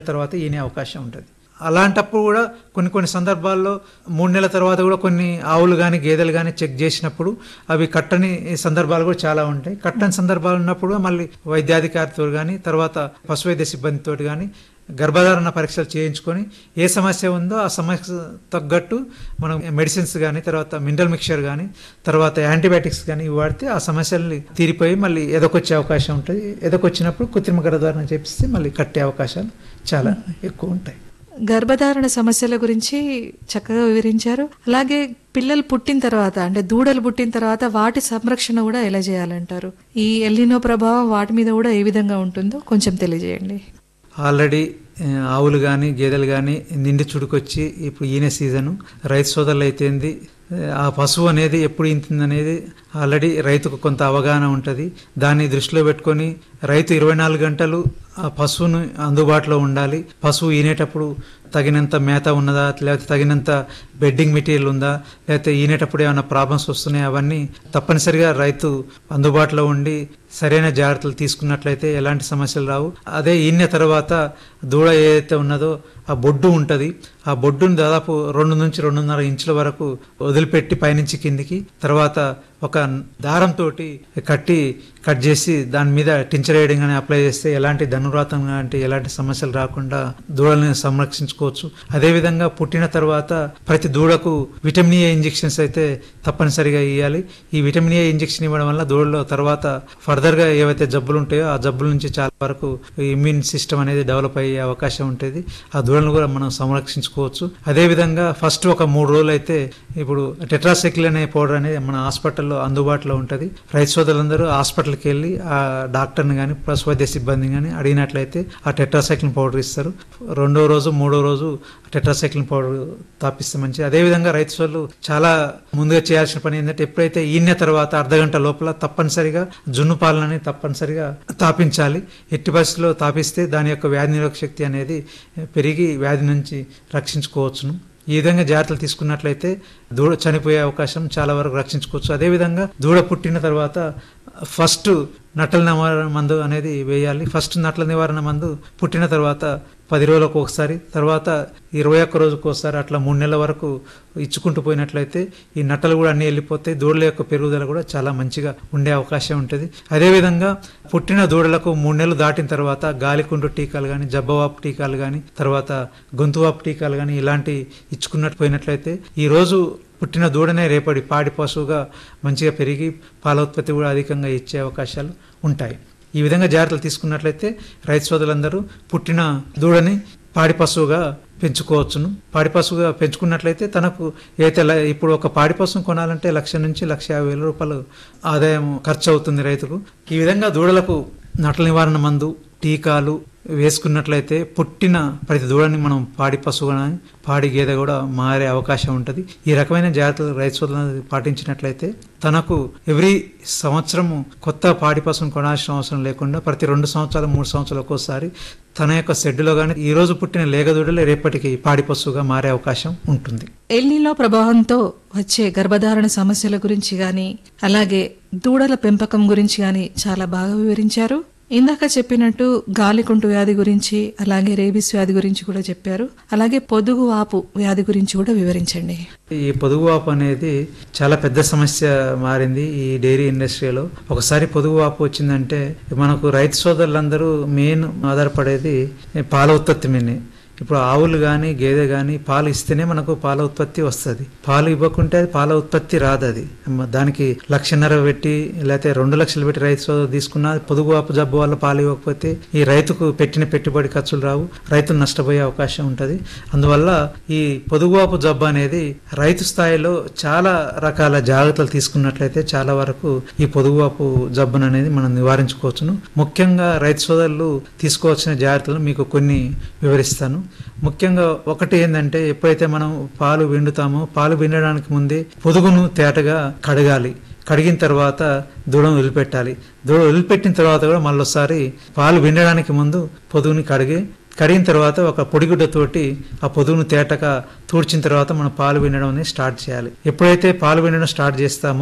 తర్వాత ఈనే అవకాశం ఉంటుంది అలాంటప్పుడు కూడా కొన్ని కొన్ని సందర్భాల్లో మూడు నెలల తర్వాత కూడా కొన్ని ఆవులు కానీ గేదెలు కానీ చెక్ చేసినప్పుడు అవి కట్టని సందర్భాలు కూడా చాలా ఉంటాయి కట్టని సందర్భాలు ఉన్నప్పుడు మళ్ళీ వైద్యాధికారితో కానీ తర్వాత పశు వైద్య సిబ్బందితో కానీ గర్భధారణ పరీక్షలు చేయించుకొని ఏ సమస్య ఉందో ఆ సమస్య తగ్గట్టు మనం మెడిసిన్స్ కానీ తర్వాత మినరల్ మిక్చర్ కానీ తర్వాత యాంటీబయాటిక్స్ కానీ ఇవి వాడితే ఆ సమస్యల్ని తీరిపోయి మళ్ళీ ఎదకొచ్చే అవకాశం ఉంటుంది ఎదకొచ్చినప్పుడు కృత్రిమ గర్భధారణ చేపిస్తే మళ్ళీ కట్టే అవకాశాలు చాలా ఎక్కువ ఉంటాయి గర్భధారణ సమస్యల గురించి చక్కగా వివరించారు అలాగే పిల్లలు పుట్టిన తర్వాత అంటే దూడలు పుట్టిన తర్వాత వాటి సంరక్షణ కూడా ఎలా చేయాలంటారు ఈ ఎల్లినో ప్రభావం వాటి మీద కూడా ఏ విధంగా ఉంటుందో కొంచెం తెలియజేయండి ఆల్రెడీ ఆ, ఆవులు కానీ గేదెలు కానీ నిండి చుడుకొచ్చి ఇప్పుడు ఈయన సీజను రైతు సోదరులు అయితేంది ఆ పశువు అనేది ఎప్పుడు ఇంతుంది అనేది ఆల్రెడీ రైతుకు కొంత అవగాహన ఉంటుంది దాన్ని దృష్టిలో పెట్టుకొని రైతు ఇరవై నాలుగు గంటలు ఆ పశువును అందుబాటులో ఉండాలి పశువు ఈనేటప్పుడు తగినంత మేత ఉన్నదా లేకపోతే తగినంత బెడ్డింగ్ మెటీరియల్ ఉందా లేకపోతే ఈనేటప్పుడు ఏమైనా ప్రాబ్లమ్స్ వస్తున్నాయి అవన్నీ తప్పనిసరిగా రైతు అందుబాటులో ఉండి సరైన జాగ్రత్తలు తీసుకున్నట్లయితే ఎలాంటి సమస్యలు రావు అదే ఈయన తర్వాత దూడ ఏదైతే ఉన్నదో ఆ బొడ్డు ఉంటుంది ఆ బొడ్డును దాదాపు రెండు నుంచి రెండున్నర ఇంచుల వరకు వదిలిపెట్టి పైనుంచి కిందికి తర్వాత ఒక దారంతో కట్టి కట్ చేసి దాని మీద టించర్ వేయడం కానీ అప్లై చేస్తే ఎలాంటి ధనురాతం లాంటి ఎలాంటి సమస్యలు రాకుండా దూడల్ని సంరక్షించుకోవచ్చు అదేవిధంగా పుట్టిన తర్వాత ప్రతి దూడకు విటమిన్ ఏ ఇంజెక్షన్స్ అయితే తప్పనిసరిగా ఇవ్వాలి ఈ విటమిన్ ఏ ఇంజెక్షన్ ఇవ్వడం వల్ల దూడలో తర్వాత ఫర్దర్గా ఏవైతే జబ్బులు ఉంటాయో ఆ జబ్బుల నుంచి చాలా వరకు ఇమ్యూన్ సిస్టమ్ అనేది డెవలప్ అయ్యే అవకాశం ఉంటుంది ఆ దూడలను కూడా మనం సంరక్షించుకోవచ్చు అదేవిధంగా ఫస్ట్ ఒక మూడు రోజులు అయితే ఇప్పుడు టెట్రాసైక్లిన్ అనే పౌడర్ అనేది మన హాస్పిటల్లో అందుబాటులో ఉంటుంది రైతు సోదరులందరూ హాస్పిటల్కి వెళ్ళి ఆ డాక్టర్ని కానీ పశు వైద్య సిబ్బంది కానీ అడిగినట్లయితే ఆ టెట్రాసైక్లిన్ పౌడర్ ఇస్తారు రెండో రోజు మూడో రోజు టెట్రాసైక్లిన్ పౌడర్ తాపిస్తే మంచిది అదేవిధంగా రైతు సోదరులు చాలా ముందుగా చేయాల్సిన పని ఏంటంటే ఎప్పుడైతే ఈయన తర్వాత అర్ధ గంట లోపల తప్పనిసరిగా జున్ను పాలనని తప్పనిసరిగా తాపించాలి ఎట్టి పరిస్థితుల్లో తాపిస్తే దాని యొక్క వ్యాధి నిరోధక శక్తి అనేది పెరిగి వ్యాధి నుంచి రక్షించుకోవచ్చును ఈ విధంగా జాగ్రత్తలు తీసుకున్నట్లయితే దూడ చనిపోయే అవకాశం చాలా వరకు రక్షించుకోవచ్చు అదేవిధంగా దూడ పుట్టిన తర్వాత ఫస్ట్ నట్టల నివారణ మందు అనేది వేయాలి ఫస్ట్ నట్ల నివారణ మందు పుట్టిన తర్వాత పది రోజులకు ఒకసారి తర్వాత ఇరవై ఒక్క రోజుకు ఒకసారి అట్లా మూడు నెలల వరకు ఇచ్చుకుంటూ పోయినట్లయితే ఈ నట్టలు కూడా అన్నీ వెళ్ళిపోతాయి దూడల యొక్క పెరుగుదల కూడా చాలా మంచిగా ఉండే అవకాశం ఉంటుంది అదేవిధంగా పుట్టిన దూడలకు మూడు నెలలు దాటిన తర్వాత గాలికుంటు టీకాలు కానీ జబ్బవాపు టీకాలు కానీ తర్వాత గొంతువాపు టీకాలు కానీ ఇలాంటి ఇచ్చుకున్నట్టు పోయినట్లయితే ఈ రోజు పుట్టిన దూడనే రేపటి పాడి పశువుగా మంచిగా పెరిగి పాల ఉత్పత్తి కూడా అధికంగా ఇచ్చే అవకాశాలు ఉంటాయి ఈ విధంగా జాగ్రత్తలు తీసుకున్నట్లయితే రైతు సోదరులందరూ పుట్టిన దూడని పాడి పశువుగా పెంచుకోవచ్చును పాడి పశువుగా పెంచుకున్నట్లయితే తనకు అయితే ల- ఇప్పుడు ఒక పాడి పశువును కొనాలంటే లక్ష నుంచి లక్ష యాభై వేల రూపాయలు ఆదాయం ఖర్చు అవుతుంది రైతుకు ఈ విధంగా దూడలకు నటల నివారణ మందు టీకాలు వేసుకున్నట్లయితే పుట్టిన ప్రతి దూడని మనం పాడి పశువు కానీ పాడి గేదె కూడా మారే అవకాశం ఉంటుంది ఈ రకమైన జాగ్రత్తలు రైతు సోదరులు పాటించినట్లయితే తనకు ఎవ్రీ సంవత్సరము కొత్త పాడి పశువును కొనాల్సిన అవసరం లేకుండా ప్రతి రెండు సంవత్సరాలు మూడు సంవత్సరాలు ఒక్కోసారి తన యొక్క షెడ్డులో కానీ ఈ రోజు పుట్టిన లేగదూడలే రేపటికి పాడి పశువుగా మారే అవకాశం ఉంటుంది ఎల్నిలో ప్రభావంతో వచ్చే గర్భధారణ సమస్యల గురించి కానీ అలాగే దూడల పెంపకం గురించి కానీ చాలా బాగా వివరించారు ఇందాక చెప్పినట్టు గాలికుంటు వ్యాధి గురించి అలాగే రేబిస్ వ్యాధి గురించి కూడా చెప్పారు అలాగే పొదుగు వాపు వ్యాధి గురించి కూడా వివరించండి ఈ పొదుగువాపు అనేది చాలా పెద్ద సమస్య మారింది ఈ డైరీ ఇండస్ట్రీలో ఒకసారి పొదుగువాపు వచ్చిందంటే మనకు రైతు సోదరులందరూ మెయిన్ ఆధారపడేది పాల ఉత్పత్తి మీదనే ఇప్పుడు ఆవులు కానీ గేదె కానీ పాలు ఇస్తేనే మనకు పాల ఉత్పత్తి వస్తుంది పాలు ఇవ్వకుంటే అది పాల ఉత్పత్తి రాదు అది మ- దానికి లక్షన్నర పెట్టి లేకపోతే రెండు లక్షలు పెట్టి రైతు సోదరు తీసుకున్న పొదుగువాపు జబ్బు వల్ల పాలు ఇవ్వకపోతే ఈ రైతుకు పెట్టిన పెట్టుబడి ఖర్చులు రావు రైతు నష్టపోయే అవకాశం ఉంటుంది అందువల్ల ఈ పొదుగువాపు జబ్బు అనేది రైతు స్థాయిలో చాలా రకాల జాగ్రత్తలు తీసుకున్నట్లయితే చాలా వరకు ఈ పొదుగువాపు జబ్బును అనేది మనం నివారించుకోవచ్చును ముఖ్యంగా రైతు సోదరులు తీసుకోవాల్సిన జాగ్రత్తలు మీకు కొన్ని వివరిస్తాను ముఖ్యంగా ఒకటి ఏంటంటే ఎప్పుడైతే మనం పాలు విండుతామో పాలు విండడానికి ముందే పొదుగును తేటగా కడగాలి కడిగిన తర్వాత దూడను వదిలిపెట్టాలి దూడ వదిలిపెట్టిన తర్వాత కూడా మళ్ళొకసారి పాలు విండడానికి ముందు పొదుగుని కడిగి కడిగిన తర్వాత ఒక పొడిగుడ్డతోటి ఆ పొదుగును తేటగా తూడ్చిన తర్వాత మనం పాలు వినడం అనేది స్టార్ట్ చేయాలి ఎప్పుడైతే పాలు వినడం స్టార్ట్ చేస్తామో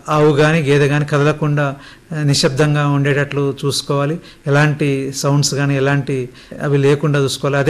ఆవు కానీ గేదె కానీ కదలకుండా ఆ, నిశ్శబ్దంగా ఉండేటట్లు చూసుకోవాలి ఎలాంటి సౌండ్స్ కానీ ఎలాంటి అవి లేకుండా చూసుకోవాలి అదే